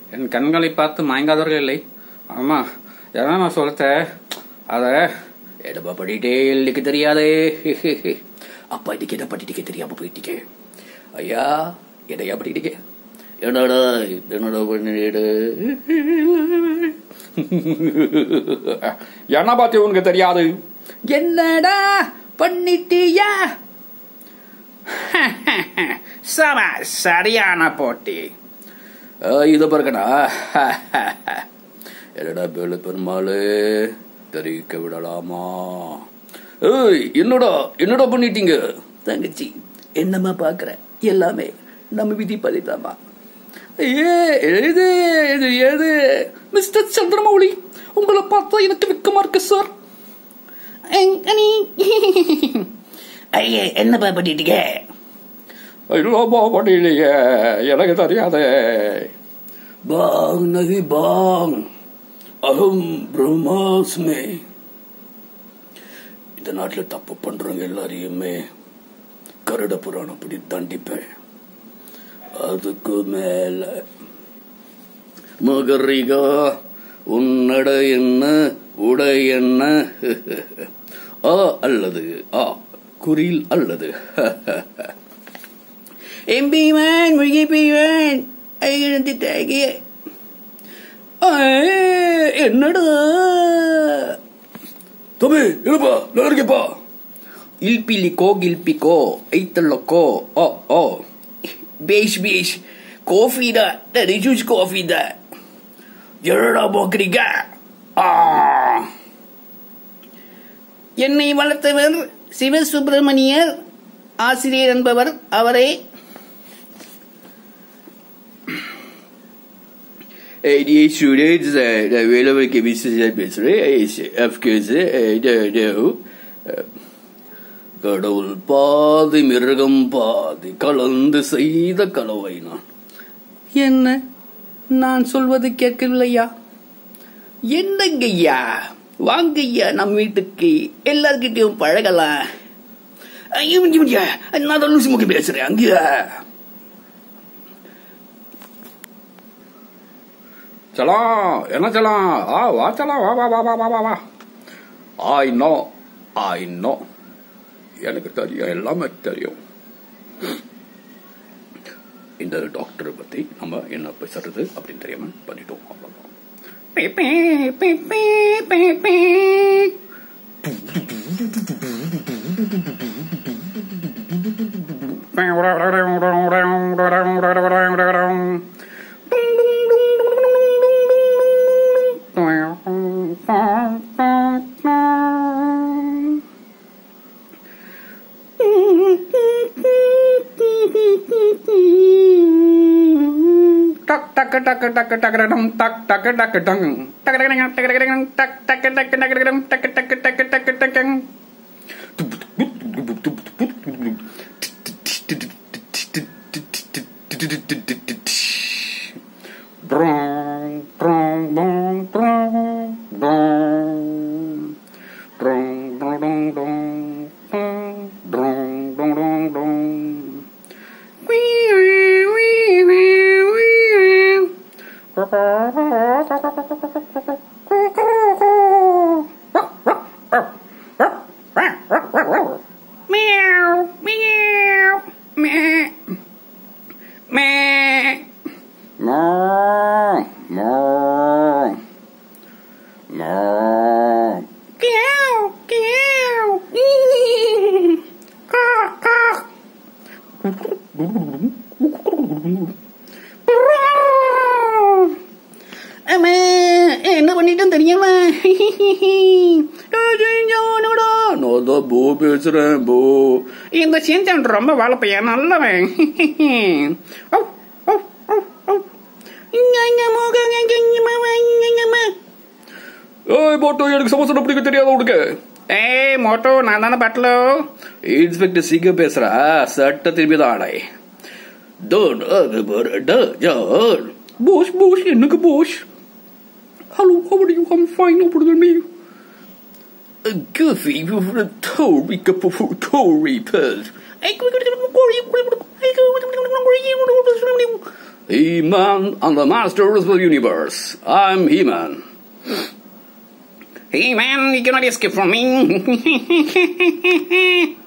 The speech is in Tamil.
என் கண்களை பார்த்து மயங்காதவர்கள் இல்லை ஆமா எதனா நான் சொல்லிட்டேன் அத எடுப்பா படிட்டே இல்லைக்கு தெரியாதே அப்பா இதுக்கு எதை படிக்க தெரியாம போயிட்டீங்க ஐயா எதையா படிட்டீங்க என்னடா என்னடா பண்ணிடு என்ன பார்த்து உனக்கு தெரியாது என்னடா பண்ணிட்டியா சம சரியான போட்டி இது பாருங்கடா என்னடா பேலு பெருமாளு தெரிவிக்க விடலாமா ஏய் என்னடா என்னடா பண்ணிட்டீங்க தங்கச்சி என்னம்மா பாக்குற எல்லாமே நம்ம விதி பதிதாமா ஏ எது எது எது மிஸ்டர் சந்திரமௌலி உங்களை பார்த்தா எனக்கு வெக்கமா இருக்கு சார் ஐயே என்னப்பா பண்ணிட்டீங்க இல்லப்பா பண்ணிலையே எனக்கு தெரியாதே பாங் நகி பாங் அகம் பிரம்மாஸ்மே இந்த நாட்டில் தப்பு பண்றவங்க எல்லாரையுமே கருட புராணம் படி தண்டிப்பேன் அதுக்கு மேல மகரிகா உன்னட என்ன உடை என்ன ஆ அல்லது ஆ குறில் அல்லது எம்பிவான் முகிப்பிவான் ஐந்து தாகிய என்னடா தம்பி இருப்பா நல்லா இருக்கேப்பா இல்பிலிக்கோ கில்பிக்கோ ஐத்தல்லக்கோ ஓ ஓ பேஷ் பேஷ் காஃபி தான் ரிஜூஸ் காஃபி தான் என்னடா போக்குறீங்க ஆ. என்னை வளர்த்தவர் சிவசுப்பிரமணியர் ஆசிரியர் என்பவர் அவரே Eh, die students, uh, de welke விசிய பேசுறேன் அப்கோர்ஸ் கடவுள் பாதி மிருகம் பாதி கலந்து செய்த கலவை நான் என்ன நான் சொல்வது கேட்கவில்லையா என்னங்கய்யா வாங்கய்யா நம் வீட்டுக்கு எல்லார்கிட்டயும் பழகலாம் ஐயோ, ஐயோ, ஐயோ, நான் தான் லூசு முக்கி பேசுறேன் அங்கயா சலாம் என்ன சலாம் ஆ வா சலாம் வா வா வா வா வா வா வா ஐ நோ ஐ நோ எனக்கு தெரியும் எல்லாமே தெரியும் இந்த டாக்டரை பத்தி நம்ம என்ன பேசுறது அப்படின்னு தெரியாம பண்ணிட்டோம் அவ்வளவுதான் டக் டக் டக் டக் டக் டம் டக் டக் டக் டங் டக் டக் டக் டக் டக் டக் டக் டக் டக் டக் டக் டக் டக் டக் டக் Brong, brong, brong, brong, brong. Brong, brong, brong, brong, brong, brong, brong, brong, brong. Wee, wee, wee, wee, wee. Meow, meow, meh, meh. Moo, moo, moo. Meow, meow. Caw, caw. அம்மா, என்ன பண்ணிட்டேன் தெரியுமா நான் தான் போ பேசுறேன் போ இந்த செஞ்சன் ரொம்ப வளப்பையா நல்லவன் ஓ, ஓ, ஓ, ஓ. இங்க, இங்க, மோகம், இங்க, இங்க, மாமா, இங்க, இங்க, மா. ஏய் போட்டோ எனக்கு சமோசா பிடிக்க தெரியாத உனக்கு ஏய் மோட்டோ நான் தானே பட்டலோ இன்ஸ்பெக்டர் சிங்க பேசுறா சட்ட திரும்பி தான் ஆடை டோன் டோன் போஸ் போஸ் என்னக்கு போஸ் hello how are you I'm fine no problem me Goofy, you're a Tory, Tory purse. He-Man and the Masters of the Universe. I'm He-Man. Hey man, you cannot escape from me.